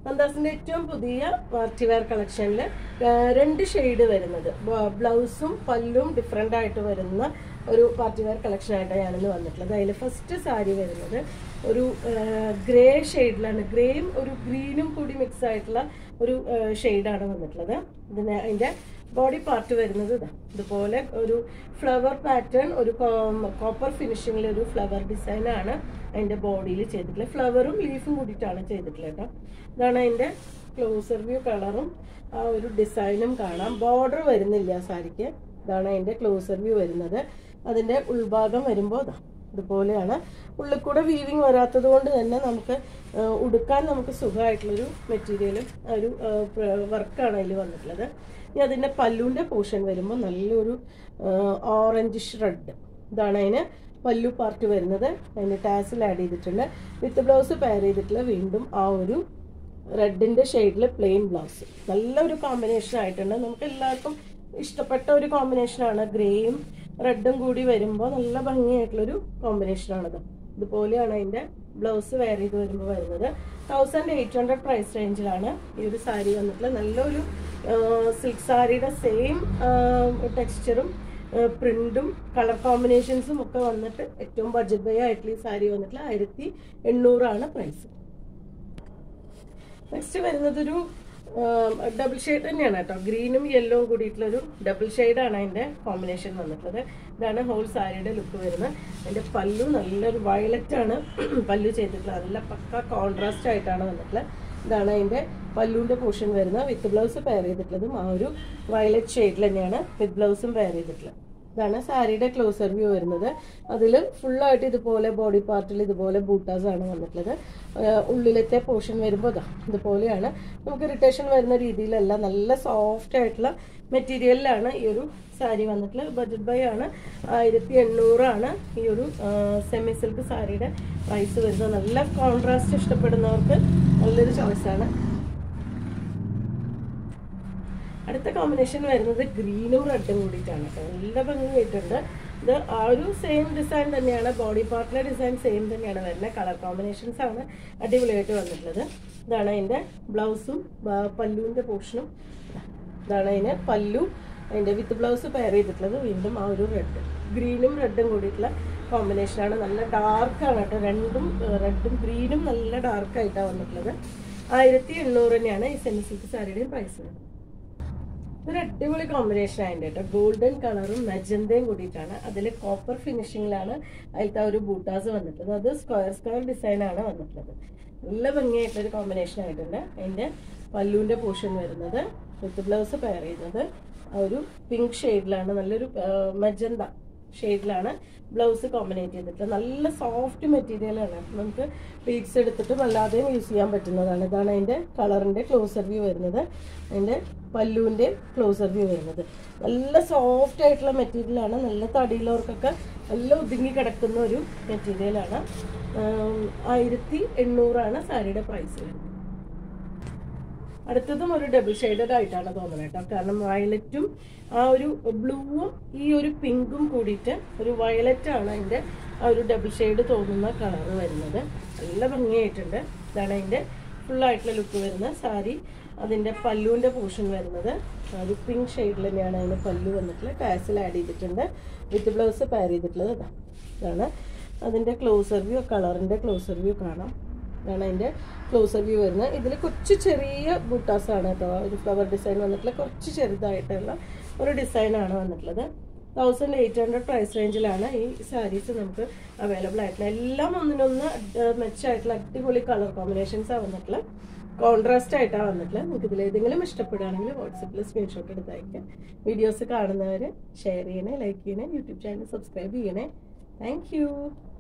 നന്ദാസിന്റെ ഏറ്റവും പുതിയ party wear കളക്ഷനിൽ രണ്ട് ഷെയ്ഡ് വരുന്നത് ബ്ലൗസും പല്ലും ഡിഫറെൻ്റ് ആയിട്ട് വരുന്ന ഒരു പാർട്ടി വെയർ കളക്ഷൻ ആയിട്ടാണ് ഞാനിന്ന് വന്നിട്ടുള്ളത് അതിൽ ഫസ്റ്റ് സാരി വരുന്നത് ഒരു ഗ്രേ ഷെയ്ഡിലാണ് ഗ്രേയും ഒരു ഗ്രീനും കൂടി മിക്സ് ആയിട്ടുള്ള ഒരു ഷെയ്ഡാണ് വന്നിട്ടുള്ളത് ഇതിന് അതിൻ്റെ ബോഡി പാർട്ട് വരുന്നത് ഇതാ ഇതുപോലെ ഒരു ഫ്ലവർ പാറ്റേൺ ഒരു കോപ്പർ ഫിനിഷിങ്ങിൽ ഒരു ഫ്ലവർ ഡിസൈൻ ആണ് അതിന്റെ ബോഡിയിൽ ചെയ്തിട്ടുള്ളത് ഫ്ലവറും ലീഫും കൂടിയിട്ടാണ് ചെയ്തിട്ടുള്ളത് കേട്ടോ ഇതാണ് അതിന്റെ ക്ലോസർ വ്യൂ കളറും ആ ഒരു ഡിസൈനും കാണാം ബോർഡർ വരുന്നില്ല സാരിക്ക് ഇതാണ് അതിന്റെ ക്ലോസർ വ്യൂ വരുന്നത് അതിന്റെ ഉൾഭാഗം വരുമ്പോൾ ഇതാ ഇതുപോലെയാണ് ഉള്ളിൽ കൂടെ വീവിങ് വരാത്തത് കൊണ്ട് തന്നെ നമുക്ക് ആ, ഉടുക്കാൻ നമുക്ക് സുഖമായിട്ടുള്ളൊരു മെറ്റീരിയലും ഒരു വർക്കാണ് അതിൽ വന്നിട്ടുള്ളത് ഇനി അതിൻ്റെ പല്ലുവിൻ്റെ പോർഷൻ വരുമ്പോൾ നല്ലൊരു ഓറഞ്ചിഷ് റെഡ് ഇതാണ് അതിന് പല്ലു പാർട്ട് വരുന്നത് അതിന് ടാസിൽ ആഡ് ചെയ്തിട്ടുണ്ട് വിത്ത് ബ്ലൗസ് പെയർ ചെയ്തിട്ടുള്ള വീണ്ടും ആ ഒരു റെഡിൻ്റെ ഷെയ്ഡിൽ പ്ലെയിൻ ബ്ലൗസ് നല്ലൊരു കോമ്പിനേഷൻ ആയിട്ടുണ്ട് നമുക്ക് എല്ലാവർക്കും ഇഷ്ടപ്പെട്ട ഒരു കോമ്പിനേഷനാണ് ഗ്രേയും റെഡും കൂടി വരുമ്പോൾ നല്ല ഭംഗിയായിട്ടുള്ളൊരു കോമ്പിനേഷനാണത് ഇതുപോലെയാണ് അതിൻ്റെ ബ്ലൗസ് വെയർ ചെയ്ത് വരുമ്പോൾ വരുന്നത് തൗസൻഡ് എയ്റ്റ് ഹൺഡ്രഡ് പ്രൈസ് റേഞ്ചിലാണ് ഈ ഒരു സാരി വന്നിട്ടുള്ളത് നല്ലൊരു സിൽക്ക് സാരിയുടെ സെയിം ടെക്സ്ചറും പ്രിന്റും കളർ കോമ്പിനേഷൻസും ഒക്കെ വന്നിട്ട് ഏറ്റവും ബഡ്ജറ്റ് ബൈ ആയിട്ടുള്ള ഈ സാരി വന്നിട്ടുള്ള ആയിരത്തി എണ്ണൂറാണ് പ്രൈസ് നെക്സ്റ്റ് വരുന്നത് ഒരു ഡബിൾ ഷെയ്ഡ് തന്നെയാണ് കേട്ടോ ഗ്രീനും യെല്ലോവും കൂടിയിട്ടുള്ളൊരു ഡബിൾ ഷെയ്ഡാണ് അതിൻ്റെ കോമ്പിനേഷൻ വന്നിട്ടുള്ളത് ഇതാണ് ഹോൾ സാരിയുടെ ലുക്ക് വരുന്നത് അതിൻ്റെ പല്ലു നല്ലൊരു വയലറ്റ് ആണ് പല്ലു ചെയ്തിട്ടുള്ളത് നല്ല പക്ക കോൺട്രാസ്റ്റ് ആയിട്ടാണ് വന്നിട്ടുള്ളത് ഇതാണ് അതിൻ്റെ പല്ലുവിൻ്റെ പോർഷൻ വരുന്നത് വിത്ത് ബ്ലൗസ് പെയർ ചെയ്തിട്ടുള്ളതും ആ ഒരു വയലറ്റ് ഷെയ്ഡിൽ തന്നെയാണ് വിത്ത് ബ്ലൗസും പെയർ ചെയ്തിട്ടുള്ളത് ഇതാണ് സാരിയുടെ ക്ലോസർ വ്യൂ വരുന്നത് അതിൽ ഫുള്ളായിട്ട് ഇതുപോലെ ബോഡി പാർട്ടിൽ ഇതുപോലെ ബൂട്ടാസ് ആണ് വന്നിട്ടുള്ളത് ആഹ് ഉള്ളിലത്തെ പോർഷൻ വരുമ്പോൾ ഇതാ ഇതുപോലെയാണ് നമുക്ക് ഇറിറ്റേഷൻ വരുന്ന രീതിയിലല്ല നല്ല സോഫ്റ്റ് ആയിട്ടുള്ള മെറ്റീരിയലിലാണ് ഈ ഒരു സാരി വന്നിട്ടുള്ളത് ബഡ്ജറ്റ് ബൈ ആണ് ആയിരത്തി എണ്ണൂറാണ് ഈ ഒരു സെമി സിൽക്ക് സാരിയുടെ പ്രൈസ് വരുന്നത് നല്ല കോൺട്രാസ്റ്റ് ഇഷ്ടപ്പെടുന്നവർക്ക് നല്ലൊരു ചോയ്സാണ് അടുത്ത കോമ്പിനേഷൻ വരുന്നത് ഗ്രീനും റെഡും കൂടിയിട്ടാണ് കേട്ടോ നല്ല ഭംഗിയായിട്ടുണ്ട് ഇത് ആ ഒരു സെയിം ഡിസൈൻ തന്നെയാണ് ബോഡി പാർട്ടിലെ ഡിസൈൻ സെയിം തന്നെയാണ് വരുന്നത് കളർ കോമ്പിനേഷൻസ് ആണ് അടിപൊളിയായിട്ട് വന്നിട്ടുള്ളത് ഇതാണ് അതിൻ്റെ ബ്ലൗസും പല്ലുവിൻ്റെ പോർഷനും ഇതാണ് അതിന് പല്ലു അതിൻ്റെ വിത്ത് ബ്ലൗസ് പെയർ ചെയ്തിട്ടുള്ളത് വീണ്ടും ആ ഒരു റെഡ് ഗ്രീനും റെഡും കൂടിയിട്ടുള്ള കോമ്പിനേഷനാണ് നല്ല ഡാർക്കാണ് കേട്ടോ രണ്ടും റെഡും ഗ്രീനും നല്ല ഡാർക്കായിട്ടാണ് വന്നിട്ടുള്ളത് ആയിരത്തി എണ്ണൂറ് തന്നെയാണ് ഈ സെമി സിൽക്ക് സാരിയുടെയും പ്രൈസ് വരുന്നത് ഇതൊരു അടിപൊളി കോമ്പിനേഷൻ ആയിട്ട് കേട്ടോ ഗോൾഡൻ കളറും മജന്തയും കൂടിയിട്ടാണ് അതിൽ കോപ്പർ ഫിനിഷിങ്ങിലാണ് അതിലത്തെ ആ ഒരു ബൂട്ടാസ് വന്നിട്ടുള്ളത് അത് സ്ക്വയർ സ്ക്വയർ ഡിസൈൻ ആണ് വന്നിട്ടുള്ളത് നല്ല ഭംഗിയായിട്ടൊരു കോമ്പിനേഷൻ ആയിട്ടുണ്ട് അതിൻ്റെ പല്ലുവിൻ്റെ പോർഷൻ വരുന്നത് വിത്ത് ബ്ലൗസ് പെയർ ചെയ്യുന്നത് ആ ഒരു പിങ്ക് ഷെയ്ഡിലാണ് നല്ലൊരു മജന്ത ഷെയ്ഡിലാണ് ബ്ലൗസ് കോമ്പിനേറ്റ് ചെയ്തിട്ട് നല്ല സോഫ്റ്റ് മെറ്റീരിയലാണ് നമുക്ക് ബീഡ്സ് എടുത്തിട്ട് അല്ലാതെയും യൂസ് ചെയ്യാൻ പറ്റുന്നതാണ് ഇതാണ് അതിൻ്റെ കളറിൻ്റെ ക്ലോസർ വ്യൂ വരുന്നത് അതിൻ്റെ പല്ലുവിൻ്റെ ക്ലോസർ വ്യൂ വരുന്നത് നല്ല സോഫ്റ്റ് ആയിട്ടുള്ള മെറ്റീരിയലാണ് നല്ല തടിയുള്ളവർക്കൊക്കെ നല്ല ഒതുങ്ങി കിടക്കുന്ന ഒരു മെറ്റീരിയലാണ് ആയിരത്തി എണ്ണൂറാണ് സാരിയുടെ പ്രൈസ് വരുന്നത് അടുത്തതും ഒരു ഡബിൾ ഷെയ്ഡഡ് ആയിട്ടാണ് തോന്നുന്നത് കേട്ടോ കാരണം വയലറ്റും ആ ഒരു ബ്ലൂവും ഈ ഒരു പിങ്കും കൂടിയിട്ട് ഒരു വയലറ്റ് ആണ് അതിൻ്റെ ആ ഒരു ഡബിൾ ഷെയ്ഡ് തോന്നുന്ന കളർ വരുന്നത് നല്ല ഭംഗിയായിട്ടുണ്ട് ഇതാണ് അതിൻ്റെ ഫുള്ളായിട്ടുള്ള ലുക്ക് വരുന്നത് സാരി അതിൻ്റെ പല്ലുവിൻ്റെ പോർഷൻ വരുന്നത് ആ ഒരു പിങ്ക് ഷെയ്ഡിൽ തന്നെയാണ് അതിൻ്റെ പല്ലു വന്നിട്ടുള്ളത് ടാസിൽ ആഡ് ചെയ്തിട്ടുണ്ട് വിത്ത് ബ്ലൗസ് പെയർ ചെയ്തിട്ടുള്ളത് ഇതാ ഇതാണ് അതിൻ്റെ ക്ലോസർ വ്യൂ കളറിൻ്റെ ക്ലോസർ വ്യൂ കാണാം ഇതാണ് അതിൻ്റെ ക്ലോസർ വ്യൂ വരുന്നത് ഇതിൽ കുറച്ച് ചെറിയ ബൂട്ടാസാണ് കേട്ടോ ഒരു ഫ്ലവർ ഡിസൈൻ വന്നിട്ടുള്ള കുറച്ച് ചെറുതായിട്ടുള്ള ഒരു ഡിസൈനാണ് വന്നിട്ടുള്ളത് തൗസൻഡ് എയ്റ്റ് ഹൺഡ്രഡ് പ്രൈസ് റേഞ്ചിലാണ് ഈ സാരീസ് നമുക്ക് അവൈലബിൾ ആയിട്ടുള്ള എല്ലാം ഒന്നിനൊന്ന് അഹ് മെച്ചമായിട്ടുള്ള അടിപൊളി കളർ കോമ്പിനേഷൻസാണ് വന്നിട്ടുള്ള കോൺട്രാസ്റ്റ് ആയിട്ടാണ് വന്നിട്ടുള്ളത് നിങ്ങൾക്ക് ഇതിൽ ഏതെങ്കിലും ഇഷ്ടപ്പെടുകയാണെങ്കിൽ വാട്സപ്പിൽ സ്ക്രീൻഷോട്ട് എടുത്ത് അയക്കാം വീഡിയോസ് കാണുന്നവർ ഷെയർ ചെയ്യണേ ലൈക്ക് ചെയ്യണേ യൂട്യൂബ് ചാനൽ സബ്സ്ക്രൈബ് ചെയ്യണേ താങ്ക്